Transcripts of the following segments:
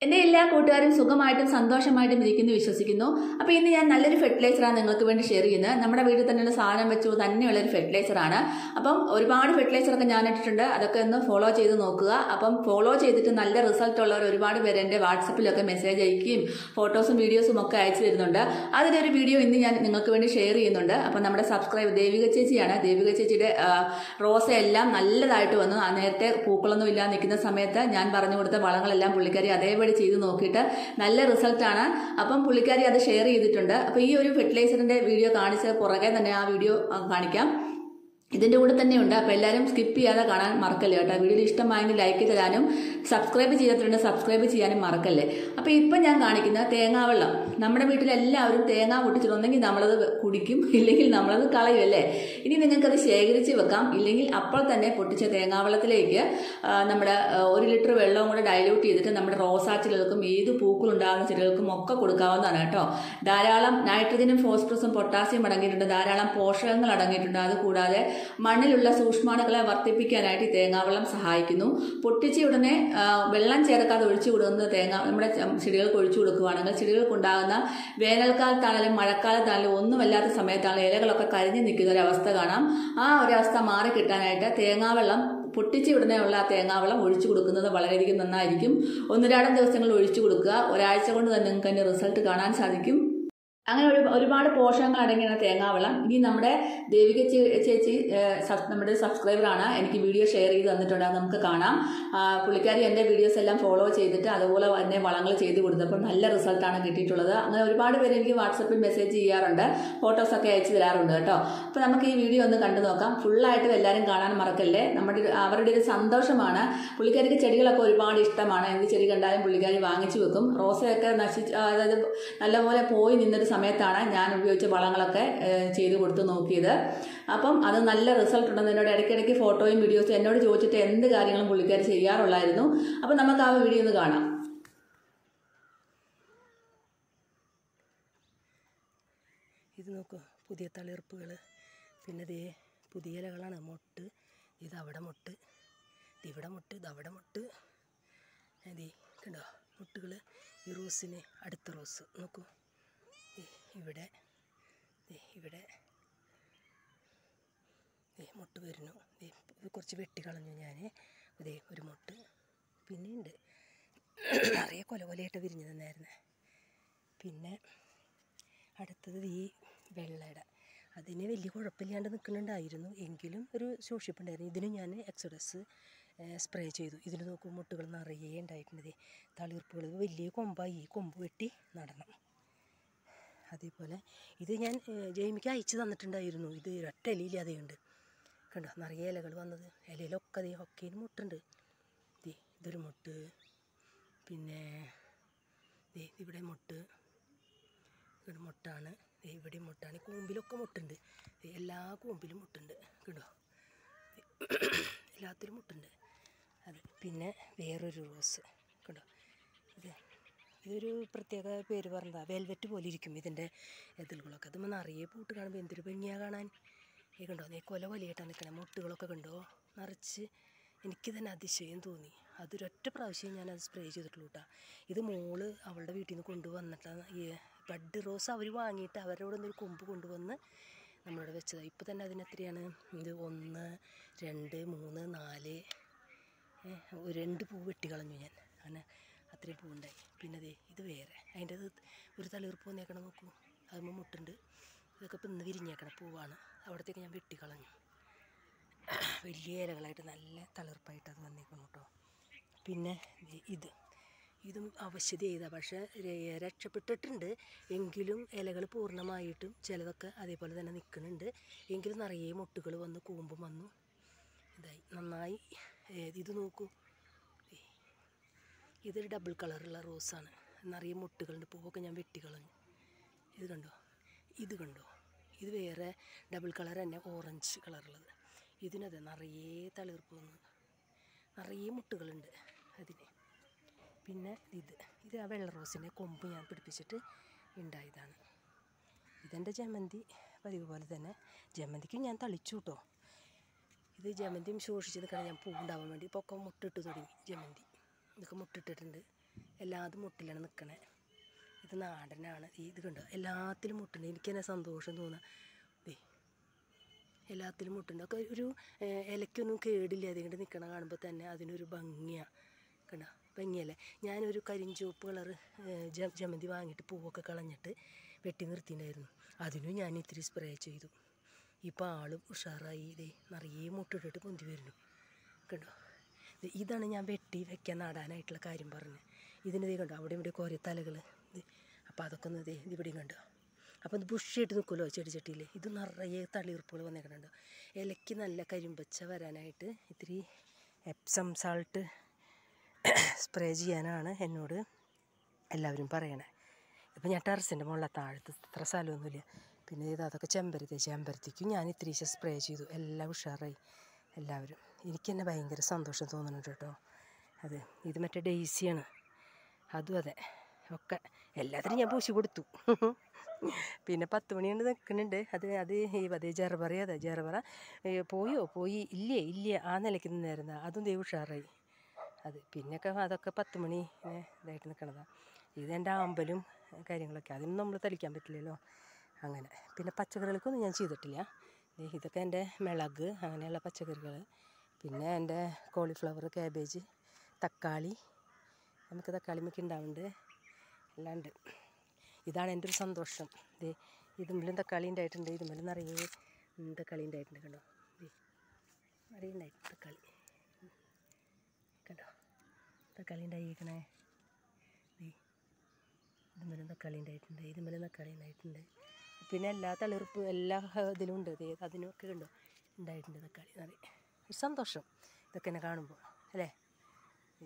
എൻ്റെ എല്ലാ കൂട്ടുകാരും സുഖമായിട്ടും സന്തോഷമായിട്ടും ഇരിക്കുന്നു വിശ്വസിക്കുന്നു അപ്പോൾ ഇന്ന് ഞാൻ നല്ലൊരു ഫെർട്ടിലൈസറാണ് നിങ്ങൾക്ക് വേണ്ടി ഷെയർ ചെയ്യുന്നത് നമ്മുടെ വീട്ടിൽ തന്നെയുള്ള സാധനം വെച്ചു തന്നെയുള്ള ഒരു ഫെർട്ടിലൈസറാണ് അപ്പം ഒരുപാട് ഫെർട്ടിലൈസറൊക്കെ ഞാൻ ഇട്ടിട്ടുണ്ട് അതൊക്കെ ഒന്ന് ഫോളോ ചെയ്ത് നോക്കുക അപ്പം ഫോളോ ചെയ്തിട്ട് നല്ല റിസൾട്ട് ഉള്ളവർ ഒരുപാട് പേര് എൻ്റെ വാട്സപ്പിലൊക്കെ മെസ്സേജ് അയക്കുകയും ഫോട്ടോസും വീഡിയോസും ഒക്കെ അയച്ചു തരുന്നുണ്ട് അതിൻ്റെ ഒരു വീഡിയോ ഇന്ന് ഞാൻ നിങ്ങൾക്ക് വേണ്ടി ഷെയർ ചെയ്യുന്നുണ്ട് അപ്പം നമ്മുടെ സബ്സ്ക്രൈബ് ദേവിക ചേച്ചിയാണ് ദേവിക ചേച്ചിയുടെ ആ, റോസ എല്ലാം നല്ലതായിട്ട് വന്നു ആ നേരത്തെ പൂക്കളൊന്നും ഇല്ലാതെ നിൽക്കുന്ന സമയത്ത് ഞാൻ പറഞ്ഞു കൊടുത്ത വളങ്ങളെല്ലാം പുള്ളിക്കാരി അതേപടി ചെയ്ത് നോക്കിയിട്ട് നല്ല റിസൾട്ടാണ് അപ്പം പുള്ളിക്കാരി അത് ഷെയർ ചെയ്തിട്ടുണ്ട് അപ്പോൾ ഈ ഒരു ഫെർട്ടിലൈസറിൻ്റെ വീഡിയോ കാണിച്ച പുറകെ തന്നെ ആ വീഡിയോ ആ, കാണിക്കാം ഇതിൻ്റെ കൂടെ തന്നെയുണ്ട് അപ്പോൾ എല്ലാവരും സ്കിപ്പ് ചെയ്യാതെ കാണാൻ മറക്കല്ലേ കേട്ടോ വീഡിയോ ഇഷ്ടമായെങ്കിൽ ലൈക്ക് തരാനും സബ്സ്ക്രൈബ് ചെയ്യാത്തിട്ടുണ്ട് സബ്സ്ക്രൈബ് ചെയ്യാനും മറക്കല്ലേ അപ്പോൾ ഇപ്പം ഞാൻ കാണിക്കുന്ന തേങ്ങാവെള്ളം നമ്മുടെ വീട്ടിലെല്ലാവരും തേങ്ങ പൊട്ടിച്ചിട്ടുണ്ടെങ്കിൽ നമ്മളത് കുടിക്കും ഇല്ലെങ്കിൽ നമ്മളത് കളയുമല്ലേ ഇനി നിങ്ങൾക്കത് ശേഖരിച്ച് വെക്കാം ഇല്ലെങ്കിൽ അപ്പോൾ തന്നെ പൊട്ടിച്ച തേങ്ങാവെള്ളത്തിലേക്ക് ആ, നമ്മുടെ ആ, ഒരു ലിറ്റർ വെള്ളവും കൂടെ ഡൈല്യൂട്ട് ചെയ്തിട്ട് നമ്മുടെ റോസാ ചെടികൾക്കും ഏത് പൂക്കളുണ്ടാകുന്ന ചെടികൾക്കും ഒക്കെ കൊടുക്കാവുന്നതാണ് കേട്ടോ ധാരാളം നൈട്രജനും ഫോസ്ഫറസും പൊട്ടാസ്യം അടങ്ങിയിട്ടുണ്ട് ധാരാളം പോഷകങ്ങൾ അടങ്ങിയിട്ടുണ്ട് അതുകൂടാതെ മണ്ണിലുള്ള സൂക്ഷ്മാണുക്കളെ വർദ്ധിപ്പിക്കാനായിട്ട് ഈ തേങ്ങാവെള്ളം സഹായിക്കുന്നു പൊട്ടിച്ച ഉടനെ ആ, വെള്ളം ചേർക്കാതെ ഒഴിച്ചു കൊടുക്കുന്ന തേങ്ങ നമ്മുടെ ച- ചെടികൾക്ക് ഒഴിച്ചു കൊടുക്കുകയാണെങ്കിൽ ചെടികൾക്കുണ്ടാകുന്ന വേനൽക്കാലത്താണെങ്കിലും മഴക്കാലത്താണെങ്കിലും ഒന്നുമല്ലാത്ത സമയത്താണെങ്കിലും ഇലകളൊക്കെ കരിഞ്ഞു നിൽക്കുന്ന ഒരു അവസ്ഥ കാണാം ആ ഒരു അവസ്ഥ മാറി കിട്ടാനായിട്ട് തേങ്ങാവെള്ളം പൊട്ടിച്ച ഉടനെ ഉള്ള ആ തേങ്ങാവെള്ളം ഒഴിച്ചു കൊടുക്കുന്നത് വളരെയധികം നന്നായിരിക്കും ഒന്നിരാടം ദിവസങ്ങളിൽ ഒഴിച്ചു കൊടുക്കുക ഒരാഴ്ച കൊണ്ട് തന്നെ നിങ്ങൾക്ക് അതിൻ്റെ റിസൾട്ട് കാണാൻ സാധിക്കും അങ്ങനെ ഒരു ഒരുപാട് പോഷകങ്ങൾ അടങ്ങിയാണ് തേങ്ങാവെള്ളം ഇനി നമ്മുടെ ദേവിക ചേ- ചേച്ചി ഏഹ്, സബ്- നമ്മുടെ സബ്സ്ക്രൈബറാണ് എനിക്ക് വീഡിയോ ഷെയർ ചെയ്ത് തന്നിട്ടുണ്ട് അത് നമുക്ക് കാണാം ആ, പുള്ളിക്കാരി എൻ്റെ വീഡിയോസ് എല്ലാം ഫോളോ ചെയ്തിട്ട് അതുപോലെ തന്നെ വളങ്ങൾ ചെയ്ത് കൊടുത്തപ്പോൾ നല്ല റിസൾട്ടാണ് കിട്ടിയിട്ടുള്ളത് അങ്ങനെ ഒരുപാട് പേര് എനിക്ക് വാട്സപ്പിൽ മെസ്സേജ് ചെയ്യാറുണ്ട് ഫോട്ടോസൊക്കെ അയച്ചു തരാറുണ്ട് കേട്ടോ അപ്പോൾ നമുക്ക് ഈ വീഡിയോ ഒന്ന് കണ്ടു നോക്കാം ഫുള്ളായിട്ടും എല്ലാവരും കാണാൻ മറക്കല്ലേ നമ്മുടെ ഒരു- അവരുടെ ഒരു സന്തോഷമാണ് പുള്ളിക്കാരിക്ക് ചെടികളൊക്കെ ഒരുപാട് ഇഷ്ടമാണ് എന്ത് ചെടി കണ്ടാലും പുള്ളിക്കാരി വാങ്ങിച്ചു വെക്കും റോസയൊക്കെ നശിച്ച് അതായത് നല്ലപോലെ പോയി നിന്നൊരു സമയത്താണ് ഞാൻ ഉപയോഗിച്ച വളങ്ങളൊക്കെ ഏഹ്, ചെയ്ത് കൊടുത്ത് നോക്കിയത് അപ്പം അത് നല്ല റിസൾട്ട് ഉണ്ടെന്ന് എന്നോട് ഇടയ്ക്കിടയ്ക്ക് ഫോട്ടോയും വീഡിയോസും എന്നോട് ചോദിച്ചിട്ട് എന്ത് കാര്യങ്ങളും പുള്ളിക്കാരി ചെയ്യാറുള്ളായിരുന്നു അപ്പം നമുക്ക് ആ വീഡിയോ ഒന്ന് കാണാം ഇത് നോക്കൂ പുതിയ തളിർപ്പുകൾ പിന്നെ ദേ പുതിയ ഇലകളാണ് മൊട്ട് ഇത് അവിടെ മൊട്ട് ഇത് ഇവിടെ മൊട്ട് ഇത് അവിടെ മൊട്ട് ദേ കണ്ടോ മുട്ടുകൾ ഈ റോസിന് അടുത്ത റോസ് നോക്കൂ ദേ ഇവിടെ ദേ ഇവിടെ ദേ മുട്ട് വരുന്നു ദേ ഇത് കുറച്ച് വെട്ടിക്കളഞ്ഞു ഞാൻ ദേ ഒരു മുട്ട് പിന്നെയുണ്ട് നിറയെ കൊല കൊലയായിട്ട് വിരിഞ്ഞു തന്നായിരുന്നേ പിന്നെ അടുത്തത് ഈ വെള്ളയുടെ അതിന് വലിയ കുഴപ്പമില്ലാണ്ട് നിൽക്കുന്നുണ്ടായിരുന്നു എങ്കിലും ഒരു സൂക്ഷിപ്പുണ്ടായിരുന്നു ഇതിന് ഞാൻ എക്സോഡസ് സ്പ്രേ ചെയ്തു ഇതിന് നോക്കും മുട്ടുകൾ നിറയെ ഉണ്ടായിട്ടുണ്ട് ദേ തളിർപ്പുകൾ ഇത് വലിയ കൊമ്പായി ഈ കൊമ്പ് വെട്ടി നടണം അതേപോലെ ഇത് ഞാൻ ഏഹ്, ജെയ്മിക്ക് അയച്ചു തന്നിട്ടുണ്ടായിരുന്നു ഇത് ഒറ്റ ഇലയില്ലാതെയുണ്ട് കണ്ടോ നിറയെ ഇലകൾ വന്നത് ഇലയിലൊക്കെ ദേ ഒക്കെയും മുട്ടുണ്ട് ദേ ഇതൊരു മുട്ട് പിന്നെ ദേ ഇവിടെ മുട്ട് ഇവിടെ മുട്ടാണ് ദേ ഇവിടെ മുട്ടാണ് ഈ കൂമ്പിലൊക്കെ മുട്ടുണ്ട് ദേ എല്ലാ കൂമ്പിലും മുട്ടുണ്ട് കേട്ടോ എല്ലാത്തിലും മുട്ടുണ്ട് അത് പിന്നെ വേറൊരു റോസ് കേട്ടോ ഇത് ഇതൊരു പ്രത്യേക പേര് പറഞ്ഞതാ വെൽവെറ്റ് പോലെ ഇരിക്കും ഇതിൻ്റെ എതിലുകളൊക്കെ അത് നിറയെ പൂട്ട് കാണുമ്പോൾ എന്തൊരു ഭംഗിയാ കാണാൻ ഈ കണ്ടോ നീ കൊല കൊലയായിട്ടാണ് നിൽക്കണേ മുട്ടുകളൊക്കെ കണ്ടോ നിറച്ച് എനിക്ക് തന്നെ അതിശയം തോന്നി അതൊരൊറ്റ പ്രാവശ്യം ഞാൻ അത് സ്പ്രേ ചെയ്തിട്ടുള്ളൂ കേട്ടോ ഇത് മോള് അവളുടെ വീട്ടിൽ നിന്ന് കൊണ്ടുവന്നിട്ടാണ് ഈ ബഡ് റോസ് അവർ വാങ്ങിയിട്ട് അവരോട് ഒരു കൊമ്പ് കൊണ്ടുവന്ന് നമ്മളിവിടെ വെച്ചതാണ് ഇപ്പോൾ തന്നെ അതിനെത്രയാണ് ഇത് ഒന്ന് രണ്ട് മൂന്ന് നാല് ഏ, ഒരു രണ്ട് പൂ വെട്ടിക്കളഞ്ഞു ഞാൻ അങ്ങനെ അത്രയും പൂവുണ്ടായി പിന്നെ ദേ ഇത് വേറെ അതിൻ്റെ ഒരു തളിർപ്പ് വന്നേക്കണം നോക്കൂ അതുമ്പോൾ മുട്ടുണ്ട് ഇതൊക്കെ ഇപ്പം ഇന്ന് വിരിഞ്ഞേക്കണ പൂവാണ് അവിടത്തേക്ക് ഞാൻ വെട്ടിക്കളഞ്ഞു വലിയ ഇലകളായിട്ട് നല്ല തളിർപ്പായിട്ട് അത് വന്നേക്കണം കേട്ടോ പിന്നെ ദേ ഇത് ഇതും അവശ്യത ചെയ്താൽ പക്ഷേ ര- രക്ഷപ്പെട്ടിട്ടുണ്ട് എങ്കിലും ഇലകൾ പൂർണ്ണമായിട്ടും ചിലതൊക്കെ അതേപോലെ തന്നെ നിൽക്കുന്നുണ്ട് എങ്കിലും നിറയെ മുട്ടുകൾ വന്ന് കൂമ്പും വന്നു ഇതായി നന്നായി ഏ, ഇത് നോക്കൂ ദേ, ഇതൊരു ഡബിൾ കളറുള്ള റോസാണ് നിറയെ മുട്ടുകളുണ്ട് പൂവൊക്കെ ഞാൻ വെട്ടിക്കളഞ്ഞു ഇത് കണ്ടോ ഇത് കണ്ടോ ഇത് വേറെ ഡബിൾ കളർ തന്നെ ഓറഞ്ച് കളറുള്ളത് ഇതിനത് നിറയെ തളിർപ്പ് വന്നു നിറയെ മുട്ടുകളുണ്ട് അതിന് പിന്നെ ഇത് ഇത് ആ വെള്ള റോസിൻ്റെ കൊമ്പ് ഞാൻ പിടിപ്പിച്ചിട്ട് ഉണ്ടായതാണ് ഇതെൻ്റെ ജമന്തി പതിവ് പോലെ തന്നെ ജമന്തിക്ക് ഞാൻ തളിച്ചു കേട്ടോ ഇത് ജമന്തിയും ശോഷിച്ച് നിൽക്കണം ഞാൻ പൂവുണ്ടാവാൻ വേണ്ടി ഇപ്പോൾ ഒക്കെ മുട്ടിട്ട് തുടങ്ങി ജമന്തി ഇതൊക്കെ മുട്ടിട്ടിട്ടുണ്ട് എല്ലാതും മുട്ടിലാണ് നിൽക്കണേ ഇത് നാടനാണ് ഈ ഇത് കണ്ടോ എല്ലാത്തിലും മുട്ടുണ്ട് എനിക്ക് തന്നെ സന്തോഷം തോന്നുക ദേ എല്ലാത്തിലും മുട്ടുണ്ട് ഒക്കെ ഒരു ഏഹ്, ഇലയ്ക്കൊന്നും കേടില്ല അതുകൊണ്ട് നിൽക്കണ കാണുമ്പോൾ തന്നെ അതിനൊരു ഭംഗിയാണ് കണ്ട ഭംഗിയല്ലേ ഞാനൊരു കരിഞ്ചുവപ്പ് കളറ് ജമന്തി വാങ്ങിയിട്ട് പൂവൊക്കെ കളഞ്ഞിട്ട് വെട്ടി നിർത്തിയിട്ടുണ്ടായിരുന്നു അതിനും ഞാൻ ഇത്തിരി സ്പ്രേ ചെയ്തു ഇപ്പോൾ ആളും ഉഷാറായി ഇതേ നിറയെ മുട്ടിട്ടിട്ട് പൊന്തി വരുന്നു കണ്ടോ ദേ ഇതാണ് ഞാൻ വെട്ടി വെക്കാൻ നടാനായിട്ടുള്ള കാര്യം പറഞ്ഞത് ഇതിന് ദേ കണ്ടോ അവിടെ ഇവിടെ കുറേ തലകൾ അപ്പോൾ അതൊക്കെ ഒന്ന് ദേ ഇവിടെയും കണ്ടോ അപ്പോൾ ഇത് ബുഷിയായിട്ട് നിൽക്കുമല്ലോ ചെടിച്ചട്ടിയിൽ ഇത് നിറയെ തളിർപ്പുകൾ വന്നേക്കണുണ്ടോ ഇലയ്ക്ക് നല്ല കരിമ്പച്ച വരാനായിട്ട് ഇത്തിരി എപ്സം സാൾട്ട് സ്പ്രേ ചെയ്യാനാണ് എന്നോട് എല്ലാവരും പറയണേ ഇപ്പം ഞാൻ ടെറസിൻ്റെ മുകളിലെ താഴത്ത് ഇത്ര സ്ഥലമൊന്നുമില്ല പിന്നെ ഇത് അതൊക്കെ ചെമ്പരത്തി ചെമ്പരത്തിക്കും ഞാൻ ഇത്തിരി സ്പ്രേ ചെയ്തു എല്ലാം ഉഷാറായി എല്ലാവരും എനിക്ക് തന്നെ ഭയങ്കര സന്തോഷം തോന്നുന്നുണ്ട് കേട്ടോ അത് ഇത് മറ്റേ ഡെയ്സിയാണ് അതും അതെ ഒക്കെ എല്ലാത്തിനും ഞാൻ പൂശി കൊടുത്തു പിന്നെ പത്ത് മണി കൊണ്ട് നിൽക്കുന്നുണ്ട് അത് അത് ഈ അതേ ജെറബറ അതെ ജെറബറ ഏ, പോയോ പോയി ഇല്ലേ ഇല്ലേ ആ നിലയ്ക്ക് നിന്നായിരുന്നു അതും ദൈവം ഉഷാറായി അത് പിന്നെയൊക്കെ അതൊക്കെ പത്ത് മണി ഇങ്ങനെ ഇതായിട്ട് നിൽക്കണതാണ് ഇതെൻ്റെ ആമ്പലും കാര്യങ്ങളൊക്കെ അതിനും നമ്മൾ തളിക്കാൻ പറ്റില്ലല്ലോ അങ്ങനെ പിന്നെ പച്ചക്കറികൾക്കൊന്നും ഞാൻ ചെയ്തിട്ടില്ല ദേ ഇതൊക്കെ എൻ്റെ മിളക് അങ്ങനെയുള്ള പച്ചക്കറികൾ പിന്നെ എൻ്റെ കോളിഫ്ലവർ കാബേജ് തക്കാളി നമുക്ക് തക്കാളി മിക്ക ഉണ്ടാവുന്നുണ്ട് എല്ലാം ഉണ്ട് ഇതാണ് എൻ്റെ ഒരു സന്തോഷം ദേ ഇതുമ്പിലും തക്കാളി ഉണ്ടായിട്ടുണ്ട് ഇതുമ്പിലും നിറയെ ഉം, തക്കാളി ഉണ്ടായിട്ടുണ്ട് കണ്ടോ ദേ നിറയെ ഉണ്ടായിട്ടുണ്ട് തക്കാളി കണ്ടോ തക്കാളി ഉണ്ടായിരിക്കണേ ദേ ഇതുമ്മലും തക്കാളി ഉണ്ടായിട്ടുണ്ട് ഇതുമ്മലും തക്കാളി ഉണ്ടായിട്ടുണ്ട് പിന്നെ എല്ലാ തളിർപ്പ് എല്ലാ ഇതിലും ഉണ്ട് ദേ അതിനൊക്കെ കണ്ടോ ഉണ്ടായിട്ടുണ്ട് തക്കാളി നിറയെ ഒരു സന്തോഷം ഇതൊക്കെ എന്നെ കാണുമ്പോൾ അല്ലേ ദേ.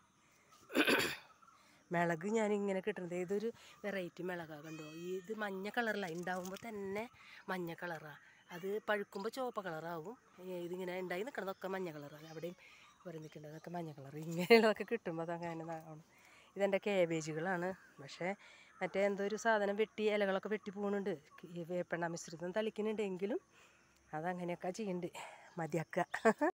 മിളക് ഞാനിങ്ങനെ കിട്ടുന്നത് ഇതൊരു വെറൈറ്റി മിളകാണ് കണ്ടോ ഈ ഇത് മഞ്ഞ കളറിലാണ് ഉണ്ടാവുമ്പോൾ തന്നെ മഞ്ഞ കളറാണ് അത് പഴുക്കുമ്പോൾ ചുവപ്പ് കളറാവും ഈ ഇതിങ്ങനെ ഉണ്ടായി നിൽക്കണതൊക്കെ മഞ്ഞ കളറാണ് അവിടെയും കുറെ നിൽക്കേണ്ടതൊക്കെ മഞ്ഞ കളർ ഇങ്ങനെയുള്ളതൊക്കെ കിട്ടുമ്പോൾ അതങ്ങനെ ആവണം ഇതെൻ്റെ കേബേജുകളാണ് പക്ഷേ മറ്റേ എന്തോ ഒരു സാധനം വെട്ടി ഇലകളൊക്കെ വെട്ടി പോകുന്നുണ്ട് ഈ വേപ്പെണ്ണ മിശ്രിതം തളിക്കുന്നുണ്ടെങ്കിലും അതങ്ങനെയൊക്കെ ചെയ്യുന്നുണ്ട് മതിയാക്കുക